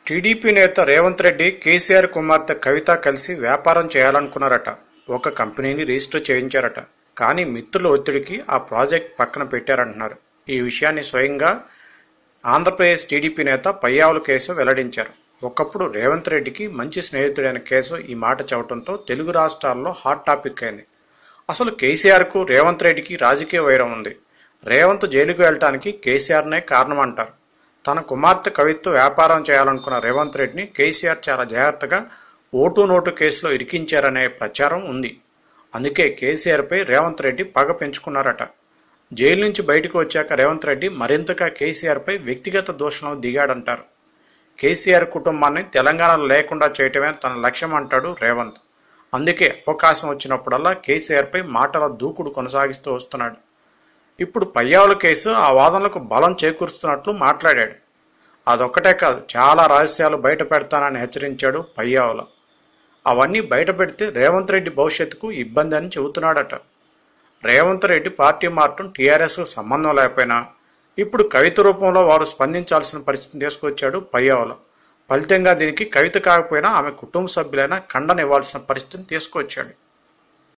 TDP నేత రేవంత్ రెడ్డి కేసీఆర్ కుమార్తె కవిత కలిసి వ్యాపారం చేయాలనుకున్నారట ఒక కంపెనీని రిజిస్టర్ చేయించారట కానీ మిత్రుల ఒత్తిడికి ఆ ప్రాజెక్ట్ పక్కన పెట్టారంటున్నారు ఈ విషయాన్ని స్వయంగా ఆంధ్రప్రదేశ్ టీడీపీ నేత పయ్యావుల కేసు వెల్లడించారు ఒకప్పుడు రేవంత్ రెడ్డికి మంచి స్నేహితుడైన కేసు ఈ మాట చెప్పడంతో తెలుగు రాష్ట్రాల్లో హాట్ టాపిక్ అయింది అసలు కేసీఆర్కు రేవంత్ రెడ్డికి రాజకీయ వైరం ఉంది రేవంత్ జైలుకు వెళ్ళటానికి కేసీఆర్నే కారణం అంటారు తన కుమార్తె కవిత్వ వ్యాపారం చేయాలనుకున్న రేవంత్ రెడ్డిని కేసీఆర్ చాలా జాగ్రత్తగా ఓటు నోటు కేసులో ఇరికించారనే ప్రచారం ఉంది అందుకే కేసీఆర్పై రేవంత్ రెడ్డి పగ పెంచుకున్నారట జైలు నుంచి బయటకు వచ్చాక రేవంత్ రెడ్డి మరింతగా కేసీఆర్పై వ్యక్తిగత దూషణలు దిగాడంటారు కేసీఆర్ కుటుంబాన్ని తెలంగాణలో లేకుండా చేయటమే తన లక్ష్యం అంటాడు రేవంత్ అందుకే అవకాశం వచ్చినప్పుడల్లా కేసీఆర్పై మాటల దూకుడు కొనసాగిస్తూ వస్తున్నాడు ఇప్పుడు పయ్యావుల కేసు ఆ వాదనలకు బలం చేకూరుస్తున్నట్లు మాట్లాడాడు అదొక్కటే కాదు చాలా రహస్యాలు బయట పెడతానని హెచ్చరించాడు పయ్యావుల అవన్నీ బయట పెడితే రేవంత్ రెడ్డి భవిష్యత్తుకు ఇబ్బంది అని చెబుతున్నాడట రేవంత్ రెడ్డి పార్టీ మారటం టీఆర్ఎస్కు సంబంధం లేకపోయినా ఇప్పుడు కవిత రూపంలో వారు స్పందించాల్సిన పరిస్థితిని తీసుకొచ్చాడు పయ్యావుల ఫలితంగా దీనికి కవిత కాకపోయినా ఆమె కుటుంబ సభ్యులైనా ఖండన ఇవ్వాల్సిన పరిస్థితిని తీసుకొచ్చాడు